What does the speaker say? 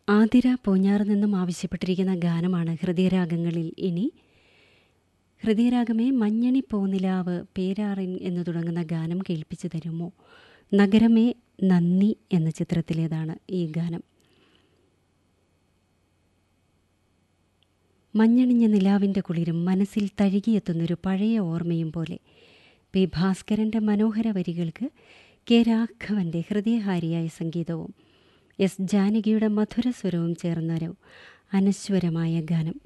ആതിര പൂഞ്ഞാറ് നിന്നും ആവശ്യപ്പെട്ടിരിക്കുന്ന ഗാനമാണ് ഹൃദയരാഗങ്ങളിൽ ഇനി ഹൃദയരാഗമേ മഞ്ഞണി പൂനിലാവ് പേരാറിൻ എന്ന് തുടങ്ങുന്ന ഗാനം കേൾപ്പിച്ചു തരുമോ നഗരമേ നന്ദി എന്ന ചിത്രത്തിലേതാണ് ഈ ഗാനം മഞ്ഞണിഞ്ഞ നിലാവിൻ്റെ കുളിരും മനസ്സിൽ തഴുകിയെത്തുന്നൊരു പഴയ ഓർമ്മയും പോലെ പി ഭാസ്കരൻ്റെ മനോഹര വരികൾക്ക് കെ രാഘവൻ്റെ ഹൃദയഹാരിയായ സംഗീതവും എസ് ജാനകിയുടെ മധുരസ്വരവും ചേർന്നൊരു അനശ്വരമായ ഗാനം